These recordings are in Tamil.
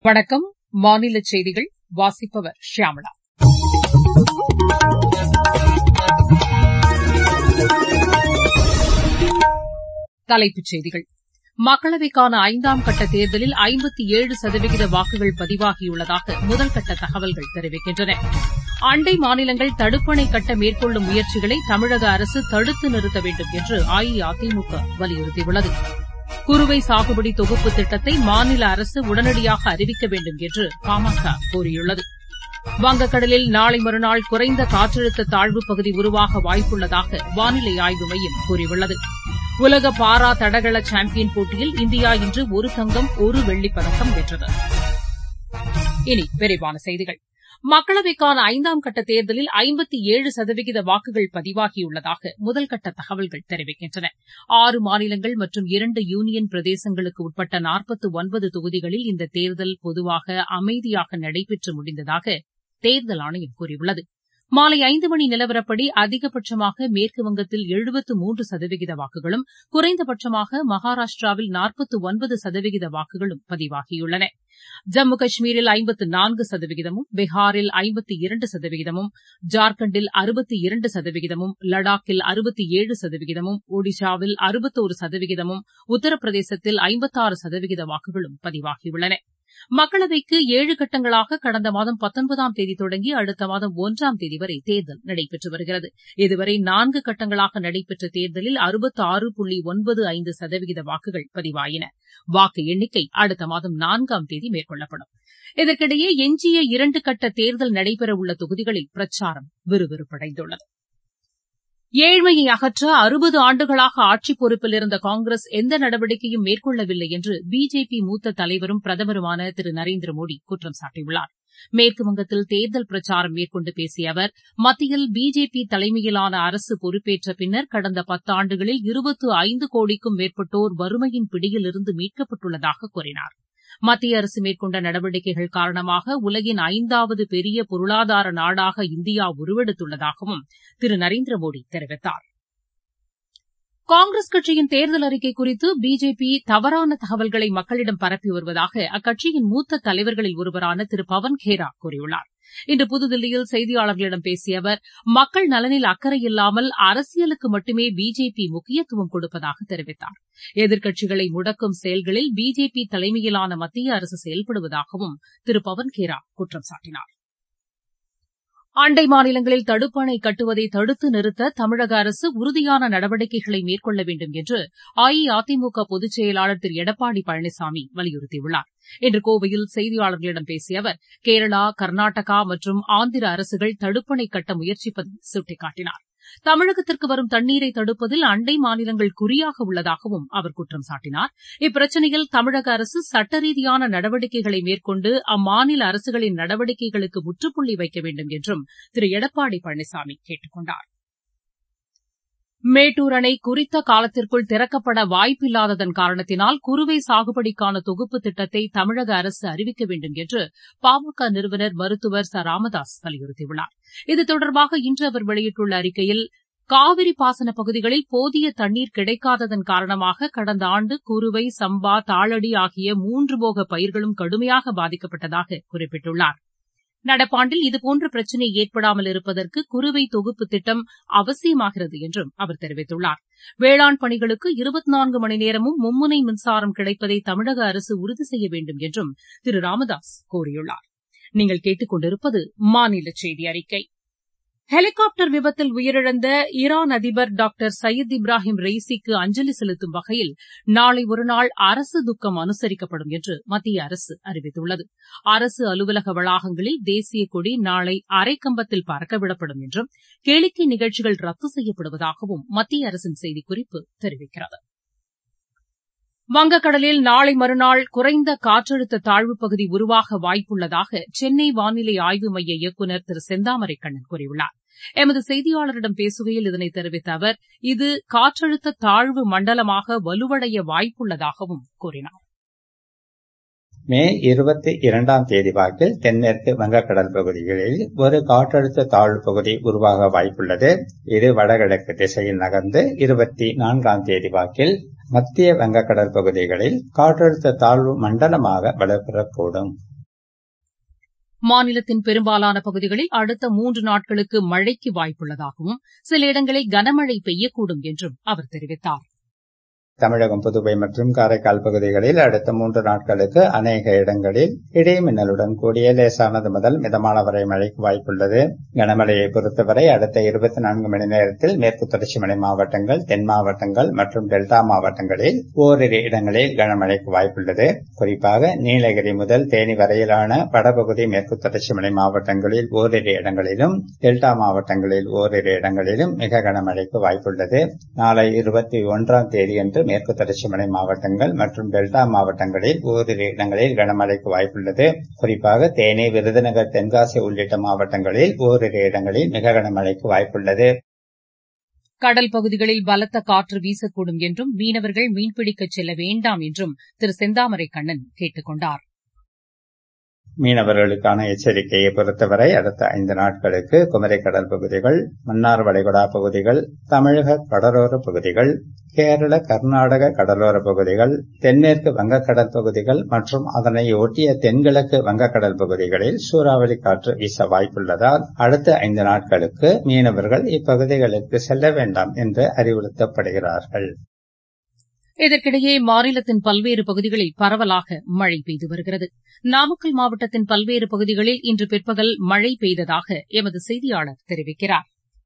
வணக்கம் மாநில செய்திகள் வாசிப்பவர் ஷியாமளா தலைப்புச் செய்திகள் மக்களவைக்கான ஐந்தாம் கட்ட தேர்தலில் ஐம்பத்தி ஏழு சதவீத வாக்குகள் பதிவாகியுள்ளதாக முதல்கட்ட தகவல்கள் தெரிவிக்கின்றன அண்டை மாநிலங்கள் தடுப்பணை கட்ட மேற்கொள்ளும் முயற்சிகளை தமிழக அரசு தடுத்து நிறுத்த வேண்டும் என்று அஇஅதிமுக வலியுறுத்தியுள்ளது குறுவை சாகுபடி தொகுப்பு திட்டத்தை மாநில அரசு உடனடியாக அறிவிக்க வேண்டும் என்று பாமக கூறியுள்ளது வங்கக்கடலில் நாளை மறுநாள் குறைந்த காற்றழுத்த தாழ்வுப் பகுதி உருவாக வாய்ப்புள்ளதாக வானிலை ஆய்வு மையம் கூறியுள்ளது உலக பாரா தடகள சாம்பியன் போட்டியில் இந்தியா இன்று ஒரு தங்கம் ஒரு வெள்ளிப் பதக்கம் வென்றது இனி விரிவான செய்திகள் மக்களவைக்கான ஐந்தாம் கட்ட தேர்தலில் ஐம்பத்தி ஏழு சதவிகித வாக்குகள் பதிவாகியுள்ளதாக முதல்கட்ட தகவல்கள் தெரிவிக்கின்றன ஆறு மாநிலங்கள் மற்றும் இரண்டு யூனியன் பிரதேசங்களுக்கு உட்பட்ட நாற்பத்து ஒன்பது தொகுதிகளில் இந்த தேர்தல் பொதுவாக அமைதியாக நடைபெற்று முடிந்ததாக தேர்தல் ஆணையம் கூறியுள்ளது மாலை ஐந்து மணி நிலவரப்படி அதிகபட்சமாக மேற்குவங்கத்தில் எழுபத்து மூன்று சதவிகித வாக்குகளும் குறைந்தபட்சமாக மகாராஷ்டிராவில் நாற்பத்து ஒன்பது சதவிகித வாக்குகளும் பதிவாகியுள்ளன ஜம்மு காஷ்மீரில் ஐம்பத்து நான்கு சதவிகிதமும் பீகாரில் ஐம்பத்தி இரண்டு சதவிகிதமும் ஜார்க்கண்டில் அறுபத்தி இரண்டு சதவிகிதமும் லடாக்கில் அறுபத்தி ஏழு சதவிகிதமும் ஒடிஷாவில் அறுபத்தோரு சதவிகிதமும் உத்தரப்பிரதேசத்தில் ஐம்பத்தாறு சதவிகித வாக்குகளும் பதிவாகியுள்ளன மக்களவைக்கு ஏழு கட்டங்களாக கடந்த மாதம் பத்தொன்பதாம் தேதி தொடங்கி அடுத்த மாதம் ஒன்றாம் தேதி வரை தேர்தல் நடைபெற்று வருகிறது இதுவரை நான்கு கட்டங்களாக நடைபெற்ற தேர்தலில் அறுபத்து ஆறு புள்ளி ஒன்பது ஐந்து சதவிகித வாக்குகள் பதிவாயின வாக்கு எண்ணிக்கை அடுத்த மாதம் நான்காம் தேதி மேற்கொள்ளப்படும் இதற்கிடையே எஞ்சிய இரண்டு கட்ட தேர்தல் நடைபெறவுள்ள தொகுதிகளில் பிரச்சாரம் விறுவிறுப்படைந்துள்ளது ஏழ்மையை அகற்ற அறுபது ஆண்டுகளாக ஆட்சிப் பொறுப்பில் இருந்த காங்கிரஸ் எந்த நடவடிக்கையும் மேற்கொள்ளவில்லை என்று பிஜேபி மூத்த தலைவரும் பிரதமருமான திரு நரேந்திர மோடி குற்றம் சாட்டியுள்ளார் மேற்குவங்கத்தில் தேர்தல் பிரச்சாரம் மேற்கொண்டு பேசிய அவர் மத்தியில் பிஜேபி தலைமையிலான அரசு பொறுப்பேற்ற பின்னர் கடந்த பத்தாண்டுகளில் இருபத்து ஐந்து கோடிக்கும் மேற்பட்டோர் வறுமையின் பிடியிலிருந்து மீட்கப்பட்டுள்ளதாக கூறினார் மத்திய அரசு மேற்கொண்ட நடவடிக்கைகள் காரணமாக உலகின் ஐந்தாவது பெரிய பொருளாதார நாடாக இந்தியா உருவெடுத்துள்ளதாகவும் திரு நரேந்திர மோடி தெரிவித்தார் காங்கிரஸ் கட்சியின் தேர்தல் அறிக்கை குறித்து பிஜேபி தவறான தகவல்களை மக்களிடம் பரப்பி வருவதாக அக்கட்சியின் மூத்த தலைவர்களில் ஒருவரான திரு பவன் கேரா கூறியுள்ளார் இன்று புதுதில்லியில் செய்தியாளர்களிடம் பேசிய அவர் மக்கள் நலனில் அக்கறை இல்லாமல் அரசியலுக்கு மட்டுமே பிஜேபி முக்கியத்துவம் கொடுப்பதாக தெரிவித்தார் எதிர்க்கட்சிகளை முடக்கும் செயல்களில் பிஜேபி தலைமையிலான மத்திய அரசு செயல்படுவதாகவும் திரு பவன் கேரா குற்றம் சாட்டினார் அண்டை மாநிலங்களில் தடுப்பணை கட்டுவதை தடுத்து நிறுத்த தமிழக அரசு உறுதியான நடவடிக்கைகளை மேற்கொள்ள வேண்டும் என்று அஇஅதிமுக பொதுச் செயலாளர் திரு எடப்பாடி பழனிசாமி வலியுறுத்தியுள்ளார் இன்று கோவையில் செய்தியாளர்களிடம் பேசிய அவர் கேரளா கர்நாடகா மற்றும் ஆந்திர அரசுகள் தடுப்பணை கட்ட முயற்சிப்பதை சுட்டிக்காட்டினார் தமிழகத்திற்கு வரும் தண்ணீரை தடுப்பதில் அண்டை மாநிலங்கள் குறியாக உள்ளதாகவும் அவர் குற்றம் சாட்டினார் இப்பிரச்சினையில் தமிழக அரசு சட்ட ரீதியான நடவடிக்கைகளை மேற்கொண்டு அம்மாநில அரசுகளின் நடவடிக்கைகளுக்கு முற்றுப்புள்ளி வைக்க வேண்டும் என்றும் திரு எடப்பாடி பழனிசாமி கேட்டுக் கொண்டார் மேட்டூர் அணை குறித்த காலத்திற்குள் திறக்கப்பட வாய்ப்பில்லாததன் காரணத்தினால் குறுவை சாகுபடிக்கான தொகுப்பு திட்டத்தை தமிழக அரசு அறிவிக்க வேண்டும் என்று பாமக நிறுவனர் மருத்துவர் ச ராமதாஸ் வலியுறுத்தியுள்ளார் இது தொடர்பாக இன்று அவர் வெளியிட்டுள்ள அறிக்கையில் காவிரி பாசன பகுதிகளில் போதிய தண்ணீர் கிடைக்காததன் காரணமாக கடந்த ஆண்டு குறுவை சம்பா தாளடி ஆகிய மூன்று போக பயிர்களும் கடுமையாக பாதிக்கப்பட்டதாக குறிப்பிட்டுள்ளார் நடப்பாண்டில் இதுபோன்ற பிரச்சினை ஏற்படாமல் இருப்பதற்கு குறுவை தொகுப்பு திட்டம் அவசியமாகிறது என்றும் அவர் தெரிவித்துள்ளார் வேளாண் பணிகளுக்கு இருபத்தி நான்கு மணி நேரமும் மும்முனை மின்சாரம் கிடைப்பதை தமிழக அரசு உறுதி செய்ய வேண்டும் என்றும் திரு ராமதாஸ் கூறியுள்ளார் நீங்கள் கேட்டுக் கொண்டிருப்பது மாநில செய்தி அறிக்கை ஹெலிகாப்டர் விபத்தில் உயிரிழந்த ஈரான் அதிபர் டாக்டர் சயீத் இப்ராஹிம் ரெய்சிக்கு அஞ்சலி செலுத்தும் வகையில் நாளை ஒருநாள் அரசு துக்கம் அனுசரிக்கப்படும் என்று மத்திய அரசு அறிவித்துள்ளது அரசு அலுவலக வளாகங்களில் தேசிய கொடி நாளை அரைக்கம்பத்தில் பறக்கவிடப்படும் என்றும் கேளிக்கை நிகழ்ச்சிகள் ரத்து செய்யப்படுவதாகவும் மத்திய அரசின் செய்திக்குறிப்பு தெரிவிக்கிறது வங்கக்கடலில் நாளை மறுநாள் குறைந்த காற்றழுத்த தாழ்வுப் பகுதி உருவாக வாய்ப்புள்ளதாக சென்னை வானிலை ஆய்வு மைய இயக்குநர் திரு செந்தாமரை கண்ணன் கூறியுள்ளார் எமது செய்தியாளரிடம் பேசுகையில் இதனை தெரிவித்த அவர் இது காற்றழுத்த தாழ்வு மண்டலமாக வலுவடைய வாய்ப்புள்ளதாகவும் கூறினார் மே இருபத்தி இரண்டாம் தேதி வாக்கில் தென்மேற்கு வங்கக்கடல் பகுதிகளில் ஒரு காற்றழுத்த தாழ்வு பகுதி உருவாக வாய்ப்புள்ளது இது வடகிழக்கு திசையில் நகர்ந்து இருபத்தி நான்காம் தேதி வாக்கில் மத்திய வங்கக்கடல் பகுதிகளில் காற்றழுத்த தாழ்வு மண்டலமாக வலுப்பெறக்கூடும் மாநிலத்தின் பெரும்பாலான பகுதிகளில் அடுத்த மூன்று நாட்களுக்கு மழைக்கு வாய்ப்புள்ளதாகவும் சில இடங்களில் கனமழை பெய்யக்கூடும் என்றும் அவர் தெரிவித்தார் தமிழகம் புதுவை மற்றும் காரைக்கால் பகுதிகளில் அடுத்த மூன்று நாட்களுக்கு அநேக இடங்களில் இடி மின்னலுடன் கூடிய லேசானது முதல் மிதமான வரை மழைக்கு வாய்ப்புள்ளது கனமழையை பொறுத்தவரை அடுத்த இருபத்தி நான்கு மணி நேரத்தில் மேற்கு தொடர்ச்சி மலை மாவட்டங்கள் தென் மாவட்டங்கள் மற்றும் டெல்டா மாவட்டங்களில் ஓரிரு இடங்களில் கனமழைக்கு வாய்ப்புள்ளது குறிப்பாக நீலகிரி முதல் தேனி வரையிலான வடபகுதி மேற்கு தொடர்ச்சி மலை மாவட்டங்களில் ஓரிரு இடங்களிலும் டெல்டா மாவட்டங்களில் ஓரிரு இடங்களிலும் மிக கனமழைக்கு வாய்ப்புள்ளது நாளை இருபத்தி ஒன்றாம் தேதியன்று மேற்கு தொடர்ச்சி மலை மாவட்டங்கள் மற்றும் டெல்டா மாவட்டங்களில் ஓரிரு இடங்களில் கனமழைக்கு வாய்ப்புள்ளது குறிப்பாக தேனி விருதுநகர் தென்காசி உள்ளிட்ட மாவட்டங்களில் ஓரிரு இடங்களில் மிக கனமழைக்கு வாய்ப்புள்ளது கடல் பகுதிகளில் பலத்த காற்று வீசக்கூடும் என்றும் மீனவர்கள் மீன்பிடிக்கச் செல்ல வேண்டாம் என்றும் திரு செந்தாமரை கண்ணன் கேட்டுக் கொண்டார் மீனவர்களுக்கான எச்சரிக்கையை பொறுத்தவரை அடுத்த ஐந்து நாட்களுக்கு குமரி கடல் பகுதிகள் மன்னார் வளைகுடா பகுதிகள் தமிழக கடலோர பகுதிகள் கேரள கர்நாடக கடலோர பகுதிகள் தென்மேற்கு வங்கக்கடல் பகுதிகள் மற்றும் அதனை ஒட்டிய தென்கிழக்கு வங்கக்கடல் பகுதிகளில் சூறாவளி காற்று வீச வாய்ப்புள்ளதால் அடுத்த ஐந்து நாட்களுக்கு மீனவர்கள் இப்பகுதிகளுக்கு செல்ல வேண்டாம் என்று அறிவுறுத்தப்படுகிறார்கள் இதற்கிடையே மாநிலத்தின் பல்வேறு பகுதிகளில் பரவலாக மழை பெய்து வருகிறது நாமக்கல் மாவட்டத்தின் பல்வேறு பகுதிகளில் இன்று பிற்பகல் மழை பெய்ததாக எமது செய்தியாளர் தெரிவிக்கிறார்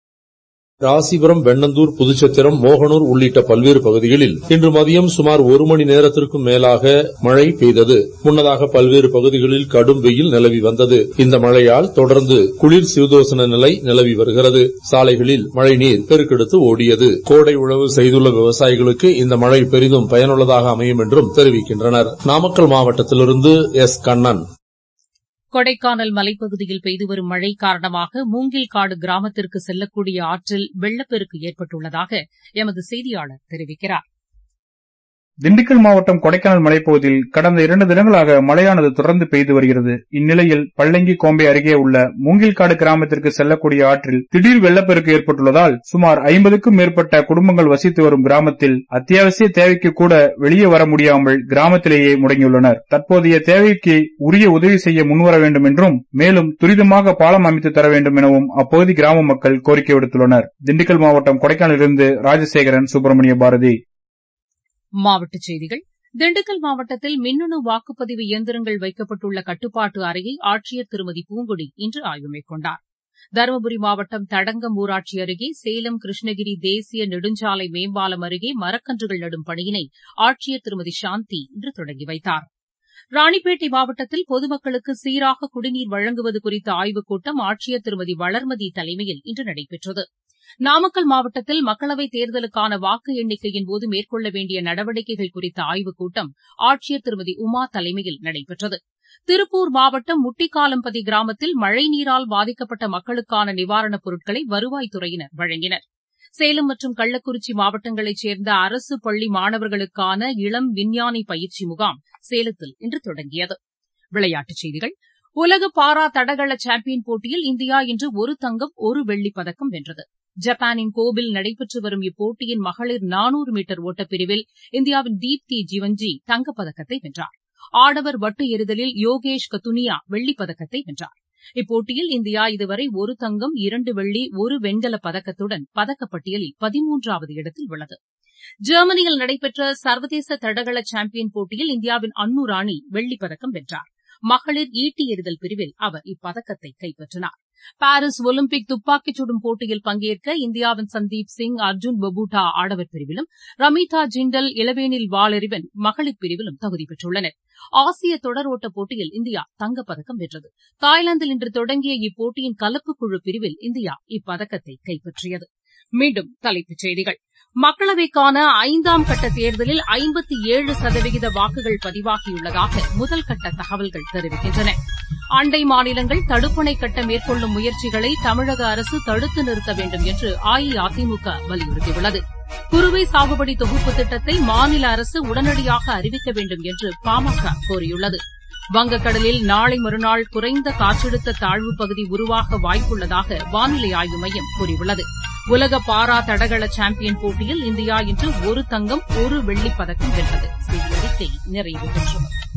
ராசிபுரம் வெண்ணந்தூர் புதுச்சத்திரம் மோகனூர் உள்ளிட்ட பல்வேறு பகுதிகளில் இன்று மதியம் சுமார் ஒரு மணி நேரத்திற்கும் மேலாக மழை பெய்தது முன்னதாக பல்வேறு பகுதிகளில் கடும் வெயில் நிலவி வந்தது இந்த மழையால் தொடர்ந்து குளிர் சீதோசன நிலை நிலவி வருகிறது சாலைகளில் மழைநீர் பெருக்கெடுத்து ஓடியது கோடை உழவு செய்துள்ள விவசாயிகளுக்கு இந்த மழை பெரிதும் பயனுள்ளதாக அமையும் என்றும் தெரிவிக்கின்றனர் நாமக்கல் மாவட்டத்திலிருந்து எஸ் கண்ணன் கொடைக்கானல் மலைப்பகுதியில் பெய்து வரும் மழை காரணமாக மூங்கில்காடு கிராமத்திற்கு செல்லக்கூடிய ஆற்றில் வெள்ளப்பெருக்கு ஏற்பட்டுள்ளதாக எமது செய்தியாளர் தெரிவிக்கிறார் திண்டுக்கல் மாவட்டம் கொடைக்கானல் மலைப்பகுதியில் கடந்த இரண்டு தினங்களாக மழையானது தொடர்ந்து பெய்து வருகிறது இந்நிலையில் பள்ளங்கி கோம்பை அருகே உள்ள மூங்கில்காடு கிராமத்திற்கு செல்லக்கூடிய ஆற்றில் திடீர் வெள்ளப்பெருக்கு ஏற்பட்டுள்ளதால் சுமார் ஐம்பதுக்கும் மேற்பட்ட குடும்பங்கள் வசித்து வரும் கிராமத்தில் அத்தியாவசிய தேவைக்கு கூட வெளியே வர முடியாமல் கிராமத்திலேயே முடங்கியுள்ளனர் தற்போதைய தேவைக்கு உரிய உதவி செய்ய முன்வர வேண்டும் என்றும் மேலும் துரிதமாக பாலம் அமைத்து தர வேண்டும் எனவும் அப்பகுதி கிராம மக்கள் கோரிக்கை விடுத்துள்ளனர் திண்டுக்கல் மாவட்டம் கொடைக்கானலிலிருந்து ராஜசேகரன் சுப்பிரமணிய பாரதி மாவட்டச் செய்திகள் திண்டுக்கல் மாவட்டத்தில் மின்னணு வாக்குப்பதிவு இயந்திரங்கள் வைக்கப்பட்டுள்ள கட்டுப்பாட்டு அறையை ஆட்சியர் திருமதி பூங்கொடி இன்று ஆய்வு மேற்கொண்டார் தருமபுரி மாவட்டம் தடங்கம் ஊராட்சி அருகே சேலம் கிருஷ்ணகிரி தேசிய நெடுஞ்சாலை மேம்பாலம் அருகே மரக்கன்றுகள் நடும் பணியினை ஆட்சியர் திருமதி சாந்தி இன்று தொடங்கி வைத்தார் ராணிப்பேட்டை மாவட்டத்தில் பொதுமக்களுக்கு சீராக குடிநீர் வழங்குவது குறித்த ஆய்வுக் கூட்டம் ஆட்சியர் திருமதி வளர்மதி தலைமையில் இன்று நடைபெற்றது நாமக்கல் மாவட்டத்தில் மக்களவைத் தேர்தலுக்கான வாக்கு எண்ணிக்கையின் போது மேற்கொள்ள வேண்டிய நடவடிக்கைகள் குறித்த ஆய்வுக் கூட்டம் ஆட்சியர் திருமதி உமா தலைமையில் நடைபெற்றது திருப்பூர் மாவட்டம் முட்டிக்காலம்பதி கிராமத்தில் மழைநீரால் பாதிக்கப்பட்ட மக்களுக்கான நிவாரணப் பொருட்களை வருவாய்த்துறையினர் வழங்கினர் சேலம் மற்றும் கள்ளக்குறிச்சி மாவட்டங்களைச் சேர்ந்த அரசு பள்ளி மாணவர்களுக்கான இளம் விஞ்ஞானி பயிற்சி முகாம் சேலத்தில் இன்று தொடங்கியது விளையாட்டுச் செய்திகள் உலக பாரா தடகள சாம்பியன் போட்டியில் இந்தியா இன்று ஒரு தங்கம் ஒரு வெள்ளிப் பதக்கம் வென்றது ஜப்பானின் கோபில் நடைபெற்று வரும் இப்போட்டியின் மகளிர் நானூறு மீட்டர் ஓட்டப்பிரிவில் இந்தியாவின் தீப்தி ஜிவன்ஜி தங்கப்பதக்கத்தை வென்றார் ஆடவர் வட்டு எறிதலில் யோகேஷ் கத்துனியா வெள்ளிப் பதக்கத்தை வென்றார் இப்போட்டியில் இந்தியா இதுவரை ஒரு தங்கம் இரண்டு வெள்ளி ஒரு வெண்கலப் பதக்கத்துடன் பதக்கப்பட்டியலில் பதிமூன்றாவது இடத்தில் உள்ளது ஜெர்மனியில் நடைபெற்ற சர்வதேச தடகள சாம்பியன் போட்டியில் இந்தியாவின் அன்னு ராணி வெள்ளிப் பதக்கம் வென்றார் மகளிர் ஈட்டி எறிதல் பிரிவில் அவர் இப்பதக்கத்தை கைப்பற்றினார் பாரிஸ் ஒலிம்பிக் துப்பாக்கிச் சுடும் போட்டியில் பங்கேற்க இந்தியாவின் சந்தீப் சிங் அர்ஜுன் பபூட்டா ஆடவர் பிரிவிலும் ரமீதா ஜிண்டல் இளவேனில் வாளெறிவன் மகளிர் பிரிவிலும் தகுதி பெற்றுள்ளனர் ஆசிய தொடர் ஓட்டப் போட்டியில் இந்தியா தங்கப்பதக்கம் வென்றது தாய்லாந்தில் இன்று தொடங்கிய இப்போட்டியின் கலப்பு குழு பிரிவில் இந்தியா இப்பதக்கத்தை கைப்பற்றியது மீண்டும் தலைப்புச் செய்திகள் மக்களவைக்கான ஐந்தாம் கட்ட தேர்தலில் ஐம்பத்தி ஏழு சதவிகித வாக்குகள் பதிவாகியுள்ளதாக முதல் கட்ட தகவல்கள் தெரிவிக்கின்றன அண்டை மாநிலங்கள் தடுப்பணை கட்ட மேற்கொள்ளும் முயற்சிகளை தமிழக அரசு தடுத்து நிறுத்த வேண்டும் என்று அஇஅதிமுக வலியுறுத்தியுள்ளது குறுவை சாகுபடி தொகுப்பு திட்டத்தை மாநில அரசு உடனடியாக அறிவிக்க வேண்டும் என்று பாமக கோரியுள்ளது வங்கக்கடலில் நாளை மறுநாள் குறைந்த காற்றழுத்த தாழ்வு பகுதி உருவாக வாய்ப்புள்ளதாக வானிலை ஆய்வு மையம் கூறியுள்ளது உலக பாரா தடகள சாம்பியன் போட்டியில் இந்தியா இன்று ஒரு தங்கம் ஒரு வெள்ளிப் பதக்கம் வென்றது செய்தி அறிக்கை நிறைவு பெற்றது